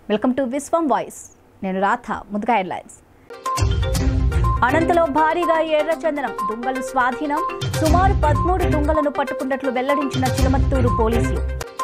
Welcome to Vishwam voice నేను రాధ ముందుగా headlines అనంతలో భారీగా ఎర్రచందనం దుంగలు స్వాధీనం సుమారు పదమూడు దుంగలను పట్టుకున్నట్లు వెల్లడించిన చిలమత్తూరు పోలీసులు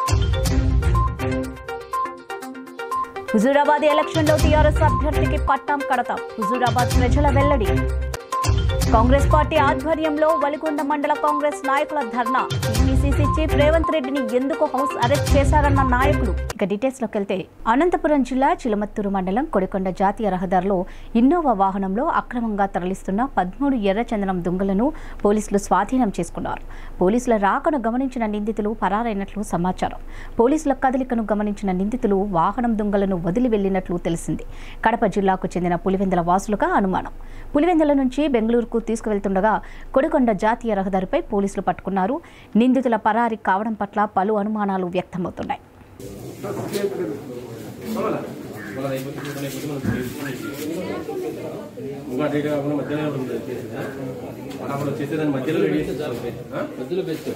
హుజూరాబాద్ ఎలక్షన్లో టీఆర్ఎస్ అభ్యర్థికి పట్టాం కడతాం హుజూరాబాద్ ప్రజల వెల్లడి కాంగ్రెస్ పార్టీ ఆధ్వర్యంలో వలిగొండ మండల కాంగ్రెస్ నాయకుల ధర్నా టీపీసీసీ చీఫ్ రేవంత్ రెడ్డిని ఎందుకు హౌస్ అరెస్ట్ చేశారన్న నాయకులు ఇక డీటెయిల్స్ లోకి వెళ్తే అనంతపురం జిల్లా చిలమత్తూరు మండలం కొడికొండ జాతీయ రహదారిలో ఇన్నోవా వాహనంలో అక్రమంగా తరలిస్తున్న పదమూడు ఎర్రచందనం దుంగలను పోలీసులు స్వాధీనం చేసుకున్నారు పోలీసుల రాకను గమనించిన నిందితులు పరారైనట్లు సమాచారం పోలీసుల కదలికను గమనించిన నిందితులు వాహనం దుంగలను వదిలి వెళ్లినట్లు తెలిసింది కడప జిల్లాకు చెందిన పులివెందల వాసులుగా అనుమానం పులివెందల నుంచి బెంగళూరుకు తీసుకువెళ్తుండగా కొడికొండ జాతీయ రహదారిపై పోలీసులు పట్టుకున్నారు నిందితుల పరారి కావడం పట్ల పలు అనుమానాలు వ్యక్తమవుతున్నాయి ఇంకా డేట్ కాకుండా మధ్యలో ఉంటుంది చేసేది అప్పుడు వచ్చేసేదాన్ని మధ్యలో రెడీ చేసేది మధ్యలో బెస్ట్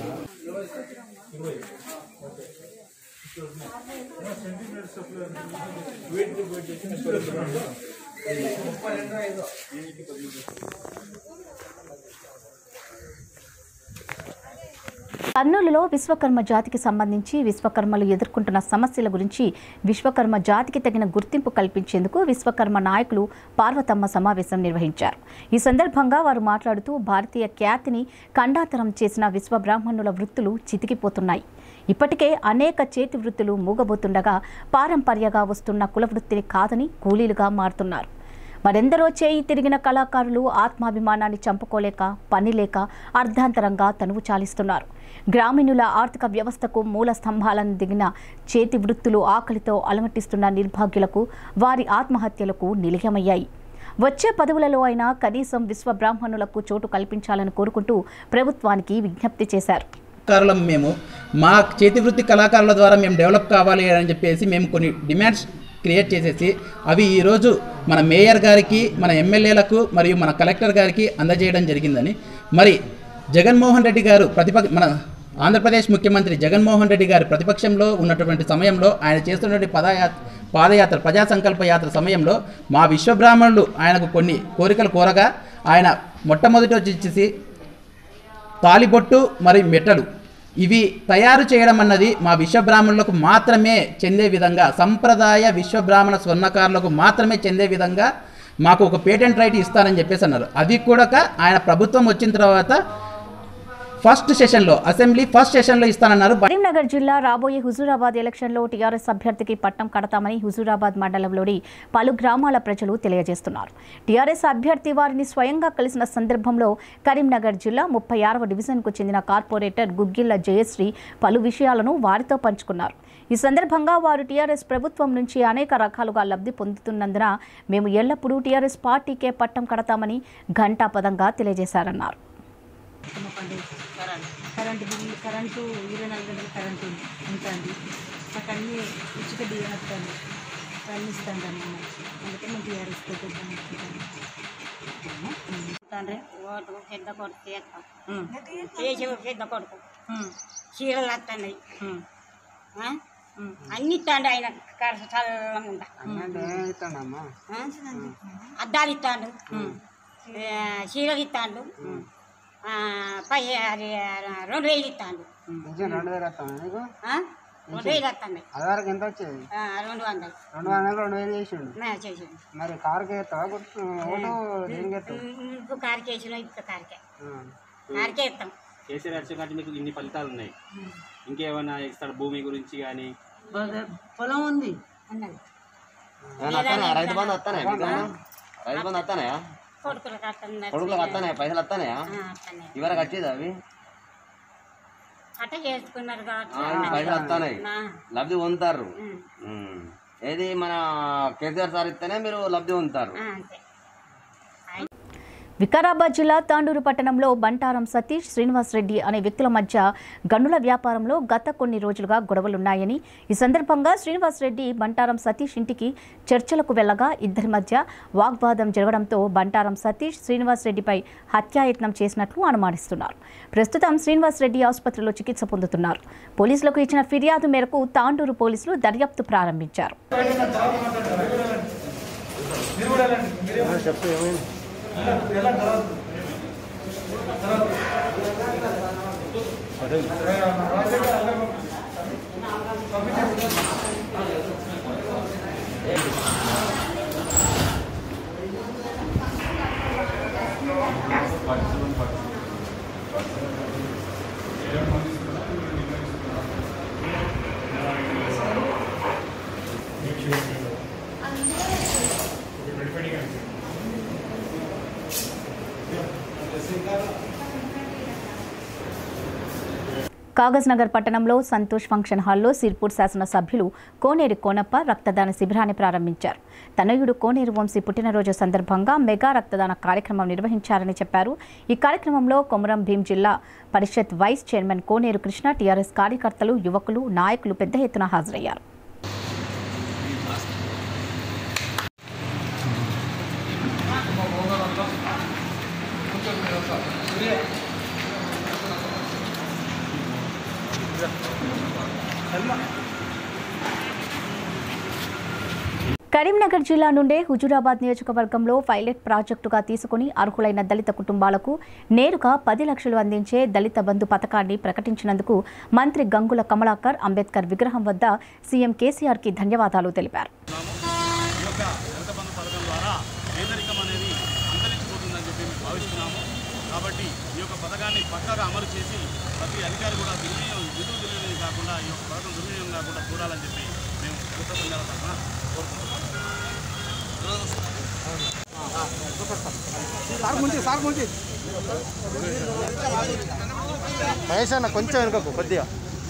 కర్నూలులో విశ్వకర్మ జాతికి సంబంధించి విశ్వకర్మలు ఎదుర్కొంటున్న సమస్యల గురించి విశ్వకర్మ జాతికి తగిన గుర్తింపు కల్పించేందుకు విశ్వకర్మ నాయకులు పార్వతమ్మ సమావేశం నిర్వహించారు ఈ సందర్భంగా వారు మాట్లాడుతూ భారతీయ ఖ్యాతిని ఖండాతరం చేసిన విశ్వబ్రాహ్మణుల వృత్తులు చితికిపోతున్నాయి ఇప్పటికే అనేక చేతి వృత్తులు మూగబోతుండగా పారంపర్యగా వస్తున్న కుల వృత్తిని కాదని కూలీలుగా మారుతున్నారు మరెందరో చేయి తిరిగిన కళాకారులు ఆత్మాభిమానాన్ని చంపుకోలేక పని లేక అర్ధాంతరంగా తనువు చాలిస్తున్నారు గ్రామీణుల ఆర్థిక వ్యవస్థకు మూల స్తంభాలను దిగిన చేతి వృత్తులు ఆకలితో అలమటిస్తున్న నిర్భాగ్యులకు వారి ఆత్మహత్యలకు నిలయమయ్యాయి వచ్చే పదవులలో అయినా కనీసం విశ్వ బ్రాహ్మణులకు చోటు కల్పించాలని కోరుకుంటూ ప్రభుత్వానికి విజ్ఞప్తి చేశారు కళాకారులం మేము మా చేతి వృత్తి కళాకారుల ద్వారా మేము డెవలప్ కావాలి అని చెప్పేసి మేము కొన్ని డిమాండ్స్ క్రియేట్ చేసేసి అవి ఈరోజు మన మేయర్ గారికి మన ఎమ్మెల్యేలకు మరియు మన కలెక్టర్ గారికి అందజేయడం జరిగిందని మరి జగన్మోహన్ రెడ్డి గారు ప్రతిపక్ష మన ఆంధ్రప్రదేశ్ ముఖ్యమంత్రి జగన్మోహన్ రెడ్డి గారు ప్రతిపక్షంలో ఉన్నటువంటి సమయంలో ఆయన చేస్తున్నటువంటి పదయాత్ర పాదయాత్ర ప్రజా సంకల్ప యాత్ర సమయంలో మా విశ్వబ్రాహ్మణులు ఆయనకు కొన్ని కోరికలు కోరగా ఆయన మొట్టమొదటి వచ్చేసి తాలిబొట్టు మరి మెట్టలు ఇవి తయారు చేయడం అన్నది మా విశ్వబ్రాహ్మణులకు మాత్రమే చెందే విధంగా సంప్రదాయ విశ్వబ్రాహ్మణ స్వర్ణకారులకు మాత్రమే చెందే విధంగా మాకు ఒక పేటెంట్ రైట్ ఇస్తానని చెప్పేసి అన్నారు అది కూడా ఆయన ప్రభుత్వం వచ్చిన తర్వాత ఫస్ట్ సెషన్లో అసెంబ్లీ ఫస్ట్ సెషన్లో ఇస్తానన్నారు కరీంనగర్ జిల్లా రాబోయే హుజూరాబాద్ ఎలక్షన్లో టీఆర్ఎస్ అభ్యర్థికి పట్టం కడతామని హుజూరాబాద్ మండలంలోని పలు గ్రామాల ప్రజలు తెలియజేస్తున్నారు టీఆర్ఎస్ అభ్యర్థి వారిని స్వయంగా కలిసిన సందర్భంలో కరీంనగర్ జిల్లా ముప్పై ఆరవ డివిజన్కు చెందిన కార్పొరేటర్ గుగ్గిళ్ల జయశ్రీ పలు విషయాలను వారితో పంచుకున్నారు ఈ సందర్భంగా వారు టీఆర్ఎస్ ప్రభుత్వం నుంచి అనేక రకాలుగా లబ్ధి పొందుతున్నందున మేము ఎల్లప్పుడూ టీఆర్ఎస్ పార్టీకే పట్టం కడతామని ఘంటాపదంగా తెలియజేశారన్నారు కరెంటు బిల్లు కరెంటు ఇరవై నాలుగు గంటలు కరెంటు ఉంటుంది మాకు అన్నీ ఉచిత బియ్యం వస్తుంది అన్నీ ఇస్తాను అన్నమాట అందుకే మేము టీఆర్ఎస్ పెట్టేద్దాం తండ్రి ఓటు పెద్ద కొడుకు చేస్తాం చేసి పెద్ద కొడుకు చీరలు వస్తున్నాయి ఆ? అన్ని ఇస్తాండు ఆయన కరస చల్లంగా ఉంటా ఆ? అద్దాలు ఇస్తాడు చీరలు ఇస్తాడు ఆ, పై అది రెండు వేలు ఇస్తాడు రెండు వేలు వస్తాను నీకు ఆ? రెండు వేలు వస్తున్నాయి అదివరకు ఎంత వచ్చేది ఆ, రెండు వందలు రెండు వందలు రెండు వేలు చేసిండు నా చేసి మరి కారుకి ఎత్తావా గుర్తు ఓటు దేనికి ఎత్తావు ఇప్పుడు కారుకి వేసిన ఇప్పుడు కారుకే ఆ. కారుకే ఇస్తాం కేసీఆర్ వచ్చిన కంటే మీకు ఇన్ని ఫలితాలు ఉన్నాయి ఇంకేమైనా ఇస్తాడు భూమి గురించి కానీ పొలం ఉంది అన్నది రైతు బంధు వస్తానే రైతు బంధు వస్తానయా కొడుకులకు వస్తుంది కొడుకులకు వస్తానయా పైసలు వస్తానయా వస్తున్నాయి ఇవరకు వచ్చేది అవి అట్ట చేసుకున్నారు ఆ, కాబట్టి పైసలు వస్తానాయి నా, లబ్ధి పొందుతారు ఉమ్, ఉమ్. ఏది మన కేసీఆర్ సార్ ఇస్తేనే మీరు లబ్ధి పొందుతారు ఆ, అంతే వికారాబాద్ జిల్లా తాండూరు పట్టణంలో బంటారం సతీష్ శ్రీనివాస్ రెడ్డి అనే వ్యక్తుల మధ్య గనుల వ్యాపారంలో గత కొన్ని రోజులుగా గొడవలున్నాయని ఈ సందర్భంగా శ్రీనివాస్ రెడ్డి బంటారం సతీష్ ఇంటికి చర్చలకు వెళ్లగా ఇద్దరి మధ్య వాగ్వాదం జరగడంతో బంటారం సతీష్ శ్రీనివాస్ రెడ్డిపై హత్యాయత్నం చేసినట్లు అనుమానిస్తున్నారు ప్రస్తుతం శ్రీనివాస్ రెడ్డి ఆసుపత్రిలో చికిత్స పొందుతున్నారు పోలీసులకు ఇచ్చిన ఫిర్యాదు మేరకు తాండూరు పోలీసులు దర్యాప్తు ప్రారంభించారు కాగజ్ నగర్ పట్టణంలో సంతోష్ ఫంక్షన్ హాల్లో సిర్పూర్ శాసనసభ్యులు కోనేరు కోనప్ప రక్తదాన శిబిరాన్ని ప్రారంభించారు తనయుడు కోనేరు వంశీ పుట్టినరోజు సందర్భంగా మెగా రక్తదాన కార్యక్రమం నిర్వహించారని చెప్పారు ఈ కార్యక్రమంలో కొమరం భీం జిల్లా పరిషత్ vice chairman Koneru Krishna TRS కార్యకర్తలు యువకులు నాయకులు పెద్ద ఎత్తున హాజరయ్యారు కరీంనగర్ జిల్లా నుండే హుజూరాబాద్ నియోజకవర్గంలో పైలట్ ప్రాజెక్టుగా తీసుకుని అర్హులైన దళిత కుటుంబాలకు నేరుగా పది లక్షలు అందించే దళిత బంధు పథకాన్ని ప్రకటించినందుకు మంత్రి గంగుల కమలాకర్ అంబేద్కర్ విగ్రహం వద్ద సీఎం కేసీఆర్కి ధన్యవాదాలు తెలిపారు ఈ యొక్క దళిత బంధు పథకం ద్వారా పేదరికం అనేది అంతరించిపోతుందని చెప్పి మేము భావిస్తున్నాము కాబట్టి ఈ యొక్క పథకాన్ని పక్కాగా అమలు చేసి ప్రతి అధికారి కూడా దుర్వినియోగం నిధులు దుర్వినియోగం కాకుండా ఈ యొక్క పథకం దుర్వినియోగం కాకుండా చూడాలని చెప్పి మేము కొత్త సంఘాల తరఫున కోరుకుంటున్నాం మహేష్ అన్న కొంచెం వెనుకకు కొద్దిగా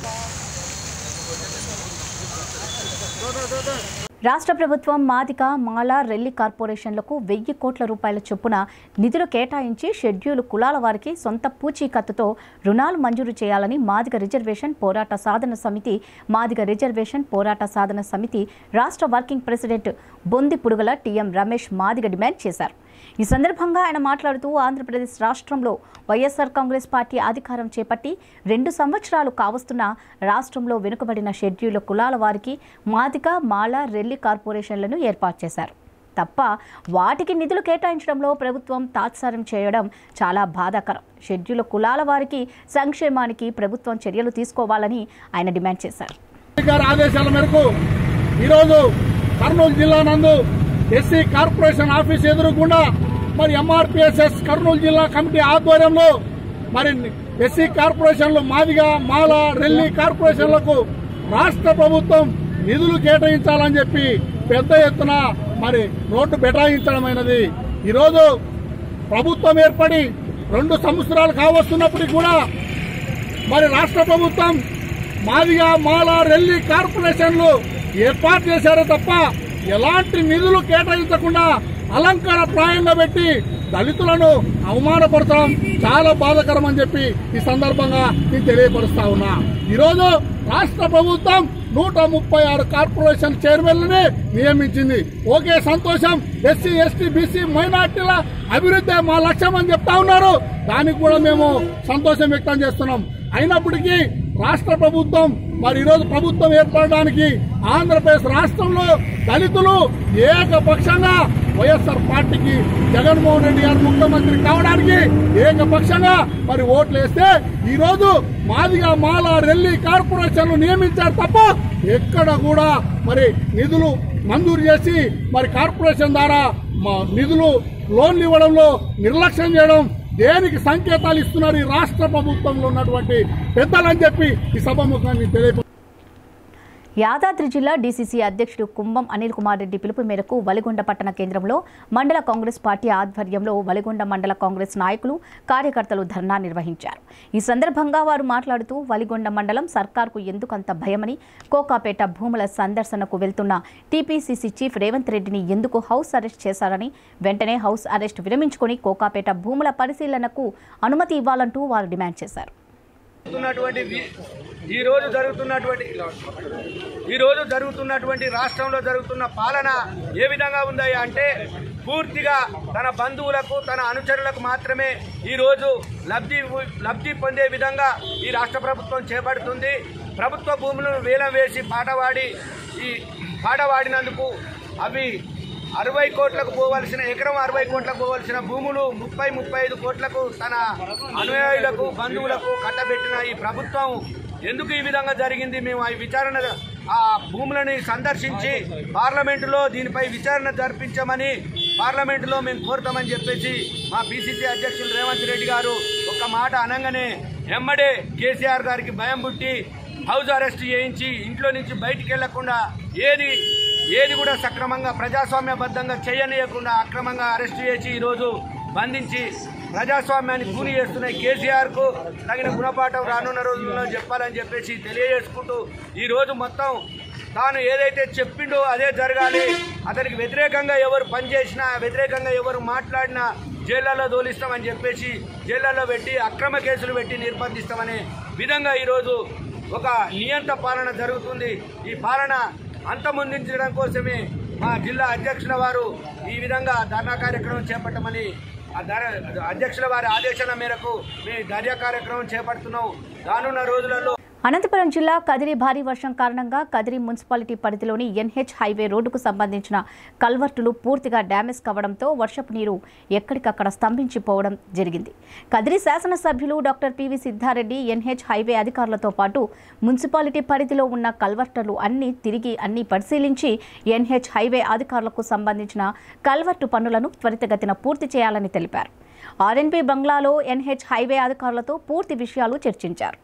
రాష్ట్ర ప్రభుత్వం మాదిక మాల రెల్లి కార్పొరేషన్లకు వెయ్యి కోట్ల రూపాయల చొప్పున నిధులు కేటాయించి షెడ్యూల్ కులాల వారికి సొంత పూచీకత్తుతో రుణాలు మంజూరు చేయాలని మాదిగ రిజర్వేషన్ పోరాట సాధన సమితి మాదిగ రిజర్వేషన్ పోరాట సాధన సమితి రాష్ట్ర వర్కింగ్ ప్రెసిడెంట్ బొంది పుడుగల టీఎం రమేష్ మాదిగ డిమాండ్ చేశారు ఈ సందర్భంగా ఆయన మాట్లాడుతూ ఆంధ్రప్రదేశ్ రాష్ట్రంలో వైఎస్ఆర్ కాంగ్రెస్ పార్టీ అధికారం చేపట్టి రెండు సంవత్సరాలు కావస్తున్న రాష్ట్రంలో వెనుకబడిన షెడ్యూల్ కులాల వారికి మాదిక మాల రెల్లి కార్పొరేషన్లను ఏర్పాటు చేశారు తప్ప వాటికి నిధులు కేటాయించడంలో ప్రభుత్వం తాత్సారం చేయడం చాలా బాధాకరం షెడ్యూల్ కులాల వారికి సంక్షేమానికి ప్రభుత్వం చర్యలు తీసుకోవాలని ఆయన డిమాండ్ చేశారు గారి ఆదేశాల మేరకు ఈరోజు కర్నూలు జిల్లా నందు ఎస్సీ కార్పొరేషన్ ఆఫీస్ ఎదురుకుండా మరి ఎంఆర్పిఎస్ఎస్ కర్నూలు జిల్లా కమిటీ ఆధ్వర్యంలో మరి ఎస్సీ కార్పొరేషన్లు మాదిగా మాల రెల్లి కార్పొరేషన్లకు రాష్ట్ర ప్రభుత్వం నిధులు కేటాయించాలని చెప్పి పెద్ద ఎత్తున మరి రోడ్డు బెటాయించడమైనది ఈరోజు ప్రభుత్వం ఏర్పడి రెండు సంవత్సరాలు కావస్తున్నప్పటికీ కూడా మరి రాష్ట్ర ప్రభుత్వం మాదిగా మాల రెల్లి కార్పొరేషన్లు ఏర్పాటు చేశారే తప్ప ఎలాంటి నిధులు కేటాయించకుండా అలంకార ప్రాయంగా పెట్టి దళితులను అవమానపడతాం చాలా బాధాకరం అని చెప్పి ఈ సందర్భంగా నేను తెలియపరుస్తా ఉన్నా ఈరోజు రాష్ట్ర ప్రభుత్వం నూట ముప్పై ఆరు కార్పొరేషన్ చైర్మన్లని నియమించింది ఓకే సంతోషం ఎస్సీ ఎస్టీ బీసీ మైనార్టీల అభివృద్ధి మా లక్ష్యం అని చెప్తా ఉన్నారు దానికి కూడా మేము సంతోషం వ్యక్తం చేస్తున్నాం అయినప్పటికీ రాష్ట్ర ప్రభుత్వం మరి ఈరోజు ప్రభుత్వం ఏర్పడడానికి ఆంధ్రప్రదేశ్ రాష్ట్రంలో దళితులు ఏకపక్షంగా వైఎస్ఆర్ పార్టీకి జగన్మోహన్ రెడ్డి గారు ముఖ్యమంత్రి కావడానికి ఏకపక్షంగా మరి ఓట్లు వేస్తే ఈ రోజు మాదిగా మాల రెల్లి కార్పొరేషన్లు నియమించారు తప్ప ఎక్కడ కూడా మరి నిధులు మంజూరు చేసి మరి కార్పొరేషన్ ద్వారా మా నిధులు లోన్లు ఇవ్వడంలో నిర్లక్ష్యం చేయడం దేనికి సంకేతాలు ఇస్తున్నారు ఈ రాష్ట్ర ప్రభుత్వంలో ఉన్నటువంటి పెద్దలని చెప్పి ఈ సభముఖాన్ని తెలియప యాదాద్రి జిల్లా డీసీసీ అధ్యక్షుడు కుంభం అనిల్ కుమార్ రెడ్డి పిలుపు మేరకు వలిగొండ పట్టణ కేంద్రంలో మండల కాంగ్రెస్ పార్టీ ఆధ్వర్యంలో వలిగొండ మండల కాంగ్రెస్ నాయకులు కార్యకర్తలు ధర్నా నిర్వహించారు ఈ సందర్భంగా వారు మాట్లాడుతూ వలిగొండ మండలం సర్కార్కు ఎందుకంత భయమని కోకాపేట భూముల సందర్శనకు వెళ్తున్న టీపీసీసీ చీఫ్ రేవంత్ రెడ్డిని ఎందుకు హౌస్ అరెస్ట్ చేశారని వెంటనే హౌస్ అరెస్ట్ విరమించుకొని కోకాపేట భూముల పరిశీలనకు అనుమతి ఇవ్వాలంటూ వారు డిమాండ్ చేశారు జరుగుతున్నటువంటి వి- ఈ రోజు జరుగుతున్నటువంటి ఈ రోజు జరుగుతున్నటువంటి రాష్ట్రంలో జరుగుతున్న పాలన ఏ విధంగా ఉంది అంటే పూర్తిగా తన బంధువులకు తన అనుచరులకు మాత్రమే ఈ రోజు లబ్ధి లబ్ధి పొందే విధంగా ఈ రాష్ట్ర ప్రభుత్వం చేపడుతుంది ప్రభుత్వ భూములను వేలం వేసి పాటవాడి ఈ పాటవాడినందుకు అవి అరవై కోట్లకు పోవలసిన ఎకరం అరవై కోట్లకు పోవలసిన భూములు ముప్పై ముప్పై ఐదు కోట్లకు తన అనుయాయులకు బంధువులకు కట్టబెట్టిన ఈ ప్రభుత్వం ఎందుకు ఈ విధంగా జరిగింది మేము ఆ విచారణ ఆ భూములని సందర్శించి పార్లమెంటులో దీనిపై విచారణ జరిపించమని పార్లమెంటులో మేము కోరుతామని చెప్పేసి మా బీసీసీ అధ్యక్షులు రేవంత్ రెడ్డి గారు ఒక మాట అనగానే ఎమ్మడే కేసీఆర్ గారికి భయం పుట్టి హౌస్ అరెస్ట్ చేయించి ఇంట్లో నుంచి బయటికి వెళ్లకుండా ఏది ఏది కూడా సక్రమంగా ప్రజాస్వామ్యబద్ధంగా చేయనీయకుండా అక్రమంగా అరెస్ట్ చేసి ఈరోజు బంధించి ప్రజాస్వామ్యాన్ని కూని చేస్తున్న కేసీఆర్ కు తగిన గుణపాఠం రానున్న రోజుల్లో చెప్పాలని చెప్పేసి తెలియజేసుకుంటూ ఈ రోజు మొత్తం తాను ఏదైతే చెప్పిండో అదే జరగాలి అతనికి వ్యతిరేకంగా ఎవరు పనిచేసినా వ్యతిరేకంగా ఎవరు మాట్లాడినా జైళ్లలో దోలిస్తామని చెప్పేసి జైళ్లలో పెట్టి అక్రమ కేసులు పెట్టి నిర్బంధిస్తామనే విధంగా ఈరోజు ఒక నియంత పాలన జరుగుతుంది ఈ పాలన అంతమొందించడం కోసమే మా జిల్లా అధ్యక్షుల వారు ఈ విధంగా ధర్నా కార్యక్రమం చేపట్టమని ఆ ధర- అధ్యక్షుల వారి ఆదేశాల మేరకు మేము ధర్నా కార్యక్రమం చేపడుతున్నాం రానున్న రోజులలో అనంతపురం జిల్లా కదిరి భారీ వర్షం కారణంగా కదిరి మున్సిపాలిటీ పరిధిలోని ఎన్హెచ్ హైవే రోడ్డుకు సంబంధించిన కల్వర్టులు పూర్తిగా డ్యామేజ్ కావడంతో వర్షపు నీరు ఎక్కడికక్కడ స్తంభించిపోవడం జరిగింది కదిరి శాసనసభ్యులు doctor PV Siddareddy NH highway అధికారులతో పాటు మున్సిపాలిటీ పరిధిలో ఉన్న కల్వర్టులు అన్ని తిరిగి అన్ని పరిశీలించి ఎన్హెచ్ హైవే అధికారులకు సంబంధించిన కల్వర్టు పనులను త్వరితగతిన పూర్తి చేయాలని తెలిపారు ఆర్ఎన్బి బంగ్లాలో ఎన్హెచ్ హైవే అధికారులతో పూర్తి విషయాలు చర్చించారు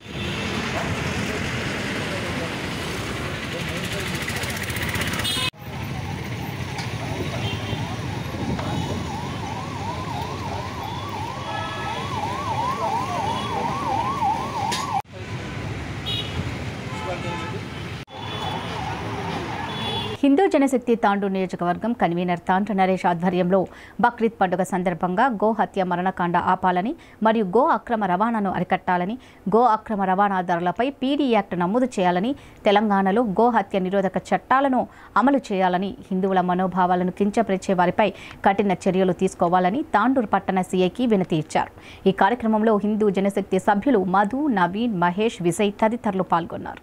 హిందూ జనశక్తి తాండూ నియోజకవర్గం కన్వీనర్ తాండ్ర నరేష్ ఆధ్వర్యంలో బక్రీద్ పండుగ సందర్భంగా గో హత్య మరణకాండ ఆపాలని మరియు గో అక్రమ రవాణాను అరికట్టాలని గో అక్రమ రవాణాదారులపై పీడీ యాక్ట్ నమోదు చేయాలని తెలంగాణలో గో హత్య నిరోధక చట్టాలను అమలు చేయాలని హిందువుల మనోభావాలను కించపరిచే వారిపై కఠిన చర్యలు తీసుకోవాలని తాండూరు పట్టణ సీఐకి వినతి ఇచ్చారు ఈ కార్యక్రమంలో హిందూ జనశక్తి సభ్యులు మధు నవీన్ మహేష్ విజయ్ తదితరులు పాల్గొన్నారు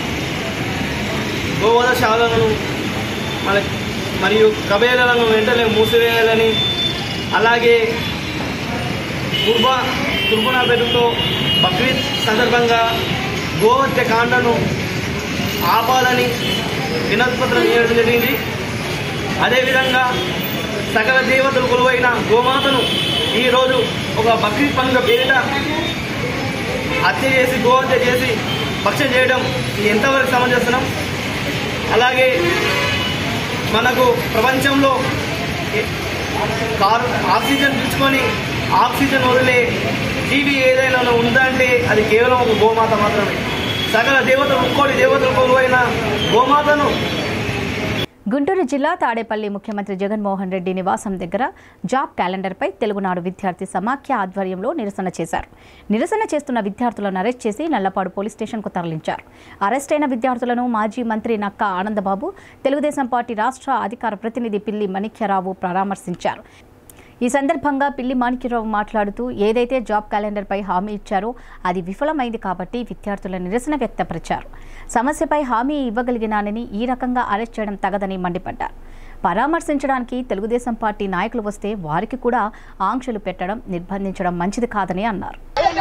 గోవధశాలను మన మరియు కబేలను వెంటనే మూసివేయాలని అలాగే కుర్బా కుర్బనా పేరుతో బక్రీద్ సందర్భంగా గోహత్య కాండను ఆపాలని వినతిపత్రం ఇవ్వడం జరిగింది అదేవిధంగా సకల దేవతలు కొలువైన గోమాతను ఈరోజు ఒక బక్రీద్ పండుగ పేరిట హత్య చేసి గోహత్య చేసి భక్ష్యం చేయడం ఇది ఎంతవరకు సమంజసం అలాగే మనకు ప్రపంచంలో ఏ- కార్ ఆక్సిజన్ తీసుకొని ఆక్సిజన్ వదిలే జీవి ఏదైనా ఉందంటే అది కేవలం ఒక గోమాత మాత్రమే సకల దేవతలు ముక్కోటి దేవతలు కొలువైన గోమాతను గుంటూరు జిల్లా తాడేపల్లి ముఖ్యమంత్రి జగన్మోహన్ రెడ్డి నివాసం దగ్గర జాబ్ క్యాలెండర్పై తెలుగునాడు విద్యార్థి సమాఖ్య ఆధ్వర్యంలో నిరసన చేశారు నిరసన చేస్తున్న విద్యార్థులను అరెస్ట్ చేసి నల్లపాడు పోలీస్ స్టేషన్కు తరలించారు అరెస్ట్ అయిన విద్యార్థులను మాజీ మంత్రి నక్కా ఆనందబాబు తెలుగుదేశం పార్టీ రాష్ట్ర అధికార ప్రతినిధి పిల్లి మణిక్యరావు పరామర్శించారు ఈ సందర్భంగా పిల్లి మాణిక్యరావు మాట్లాడుతూ ఏదైతే జాబ్ క్యాలెండర్పై హామీ ఇచ్చారో అది విఫలమైంది కాబట్టి విద్యార్థుల నిరసన వ్యక్తపరిచారు సమస్యపై హామీ ఇవ్వగలిగినానని ఈ రకంగా అరెస్ట్ చేయడం తగదని మండిపడ్డారు పరామర్శించడానికి తెలుగుదేశం పార్టీ నాయకులు వస్తే వారికి కూడా ఆంక్షలు పెట్టడం నిర్బంధించడం మంచిది కాదని అన్నారు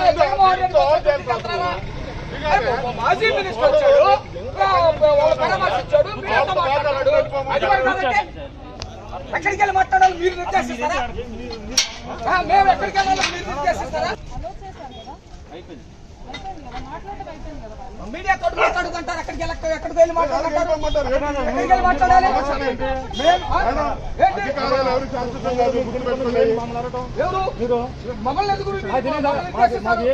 మాజీ మినిస్టర్ వచ్చాడు వాళ్ళు పరామర్శించాడు మీరంతా మాట్లాడాడు అది మరి కాదంటే ఎక్కడికి వెళ్ళి మాట్లాడాలి మీరు నిర్దేశిస్తారా ఆ, మేము ఎక్కడికి వెళ్ళాలి మీరు నిర్దేశిస్తారా మీడియా తోటి మాట్లాడుతుంటారు ఎక్కడికి వెళ్ళక ఎక్కడికి వెళ్ళి మాట్లాడుతుంటారు ఎక్కడికి వెళ్ళి మాట్లాడాలి మేము, ఆ? ఏంటి? ఎవరు మమ్మల్ని ఎందుకు మమ్మల్ని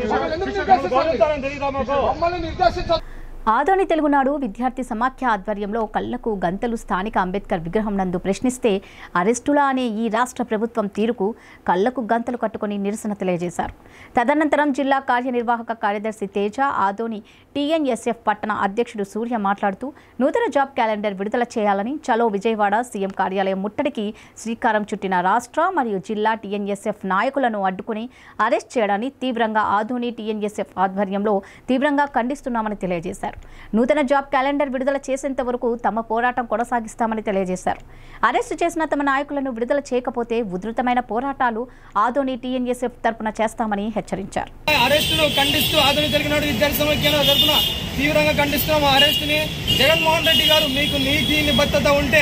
నిర్దేశించాలి? మమ్మల్ని నిర్దేశించాలి ఆదోని తెలుగునాడు విద్యార్థి సమాఖ్య ఆధ్వర్యంలో కళ్లకు గంతలు స్థానిక అంబేద్కర్ విగ్రహం నందు ప్రశ్నిస్తే అరెస్టులా అనే ఈ రాష్ట్ర ప్రభుత్వం తీరుకు కళ్లకు గంతలు కట్టుకొని నిరసన తెలియజేశారు తదనంతరం జిల్లా కార్యనిర్వాహక కార్యదర్శి తేజ ఆదోని టీఎన్ఎస్ఎఫ్ పట్టణ అధ్యక్షుడు సూర్య మాట్లాడుతూ నూతన జాబ్ క్యాలెండర్ విడుదల చేయాలని చలో విజయవాడ సీఎం కార్యాలయం ముట్టడికి శ్రీకారం చుట్టిన రాష్ట్ర మరియు జిల్లా టీఎన్ఎస్ఎఫ్ నాయకులను అడ్డుకుని అరెస్ట్ చేయడాన్ని తీవ్రంగా ఆదోని టీఎన్ఎస్ఎఫ్ ఆధ్వర్యంలో తీవ్రంగా ఖండిస్తున్నామని తెలియజేశారు నూతన జాబ్ క్యాలెండర్ విడుదల చేసేంత వరకు తమ పోరాటం కొనసాగిస్తామని తెలియజేశారు అరెస్టు చేసిన తమ నాయకులను విడుదల చేయకపోతే ఉధృతమైన పోరాటాలు ఆదోని టీఎన్ఎస్ఎఫ్ తరపున చేస్తామని హెచ్చరించారు అరెస్టును ఖండిస్తూ ఆధునిక తెలిగినాడు విద్యార్థి సమైక్యంలో తరఫున తీవ్రంగా ఖండిస్తున్నాము ఆ అరెస్టుని జగన్మోహన్ రెడ్డి గారు మీకు నీతి నిబద్ధత ఉంటే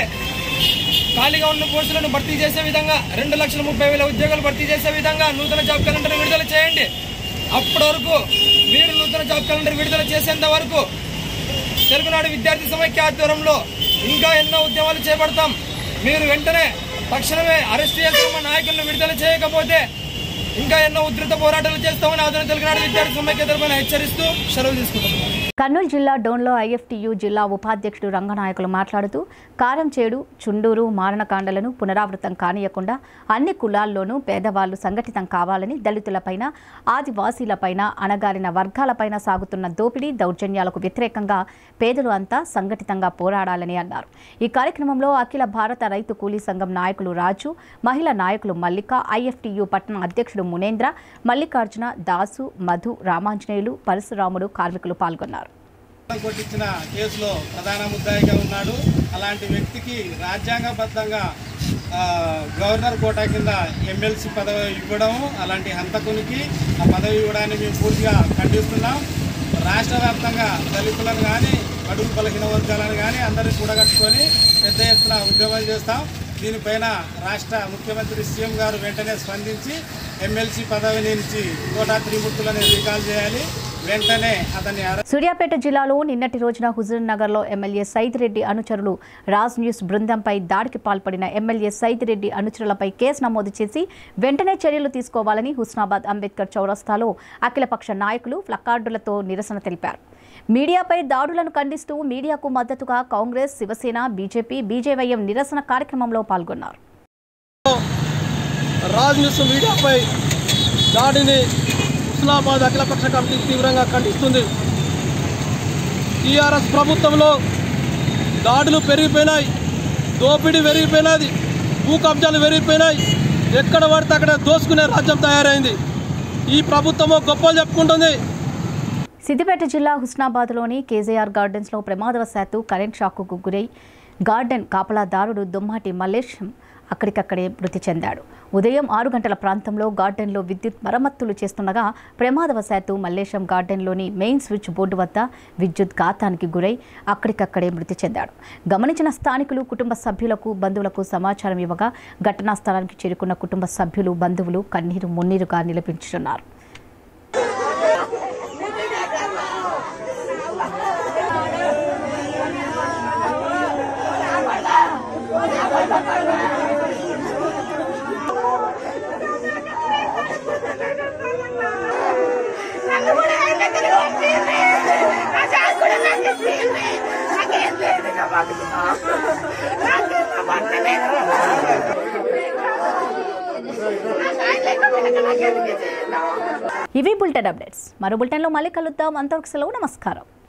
ఖాళీగా ఉన్న పోస్టులను భర్తీ చేసే విధంగా రెండు లక్షల ముప్పై వేల ఉద్యోగాలు భర్తీ చేసే విధంగా నూతన జాబ్ క్యాలెండర్ విడుదల చేయండి అప్పటి వరకు మీరు నూతన జాబ్ క్యాలెండర్ విడుదల చేసేంత వరకు తెలుగునాడు విద్యార్థి సమైక్య ఆధ్వర్యంలో ఇంకా ఎన్నో ఉద్యమాలు చేపడతాం మీరు వెంటనే తక్షణమే అరెస్ట్ చేసిన మా నాయకులను విడుదల చేయకపోతే ఇంకా ఎన్నో ఉధృత పోరాటాలు చేస్తామని ఆధునిక తెలుగునాడు విద్యార్థి సమైక్య తరఫున హెచ్చరిస్తూ సెలవు తీసుకుంటున్నాం కర్నూలు జిల్లా డోన్లో ఐఎఫ్టీయూ జిల్లా ఉపాధ్యక్షుడు రంగనాయకులు మాట్లాడుతూ కారంచేడు చుండూరు మారణకాండలను పునరావృతం కానియకుండా అన్ని కులాల్లోనూ పేదవాళ్లు సంఘటితం కావాలని దళితులపైన ఆదివాసీలపైన అణగారిన వర్గాలపైన సాగుతున్న దోపిడీ దౌర్జన్యాలకు వ్యతిరేకంగా పేదలు అంతా సంఘటితంగా పోరాడాలని అన్నారు ఈ కార్యక్రమంలో అఖిల భారత రైతు కూలీ సంఘం నాయకులు రాజు మహిళా నాయకులు మల్లిక ఐఎఫ్టీయూ పట్టణ అధ్యక్షుడు మునేంద్ర మల్లికార్జున దాసు మధు రామాంజనేయులు పరశురాముడు కార్మికులు పాల్గొన్నారు కొట్టించిన కేసులో ప్రధాన ముద్దాయిగా ఉన్నాడు అలాంటి వ్యక్తికి రాజ్యాంగబద్ధంగా ఆ, గవర్నర్ కోటా కింద ఎమ్మెల్సీ పదవి ఇవ్వడం అలాంటి హంతకునికి ఆ పదవి ఇవ్వడాన్ని మేము పూర్తిగా ఖండిస్తున్నాం రాష్ట్ర వ్యాప్తంగా దళితులను కానీ బడుగు బలహీన వర్గాలను కానీ అందరినీ కూడగట్టుకొని పెద్ద ఎత్తున ఉద్యమాలు చేస్తాం దీనిపైన రాష్ట్ర ముఖ్యమంత్రి సీఎం గారు వెంటనే స్పందించి ఎమ్మెల్సీ పదవి నుంచి కోటా త్రిమూర్తులను రీకాల్ చేయాలి వెంటనే అతన్ని అరెస్ట్ సూర్యాపేట జిల్లాలో నిన్నటి రోజున హుజూర్ నగర్లో ఎమ్మెల్యే సైదిరెడ్డి అనుచరులు రాజ్ న్యూస్ బృందంపై దాడికి పాల్పడిన ఎమ్మెల్యే సైదిరెడ్డి అనుచరులపై కేసు నమోదు చేసి వెంటనే చర్యలు తీసుకోవాలని హుస్నాబాద్ అంబేద్కర్ చౌరస్తాలో అఖిలపక్ష నాయకులు ప్లకార్డులతో నిరసన తెలిపారు మీడియాపై దాడులను ఖండిస్తూ మీడియాకు మద్దతుగా కాంగ్రెస్ శివసేన బీజేపీ బీజేవైఎం నిరసన కార్యక్రమంలో పాల్గొన్నారు రాజ్ న్యూస్ మీడియాపై దాడిని హుస్నాబాద్ అఖిలపక్ష కమిటీ తీవ్రంగా ఖండిస్తుంది టీఆర్ఎస్ ప్రభుత్వంలో దాడులు పెరిగిపోయినాయి దోపిడీ పెరిగిపోయినది భూ కబ్జాలు పెరిగిపోయినాయి ఎక్కడ పడితే అక్కడ దోసుకునే రాజ్యం తయారైంది ఈ ప్రభుత్వము గొప్పలు చెప్పుకుంటుంది సిద్దిపేట జిల్లా హుస్నాబాద్లోని కేజీఆర్ గార్డెన్స్లో ప్రమాదవశాత్తు కరెంట్ షాకుకు గురై గార్డెన్ కాపలాదారుడు దుమ్మాటి మల్లేశం అక్కడికక్కడే మృతి చెందాడు ఉదయం ఆరు గంటల ప్రాంతంలో గార్డెన్లో విద్యుత్ మరమ్మతులు చేస్తుండగా ప్రమాదవశాత్తు మల్లేశం గార్డెన్లోని మెయిన్ స్విచ్ బోర్డు వద్ద విద్యుత్ ఘాతానికి గురై అక్కడికక్కడే మృతి చెందాడు గమనించిన స్థానికులు కుటుంబ సభ్యులకు బంధువులకు సమాచారం ఇవ్వగా ఘటనా స్థలానికి చేరుకున్న కుటుంబ సభ్యులు బంధువులు కన్నీరు మున్నీరుగా నిలిపించుతున్నారు ఇవి బులెటిన్ అప్డేట్స్ మరో బులెటిన్లో మళ్ళీ కలుద్దాం అంతవరకు సెలవు నమస్కారం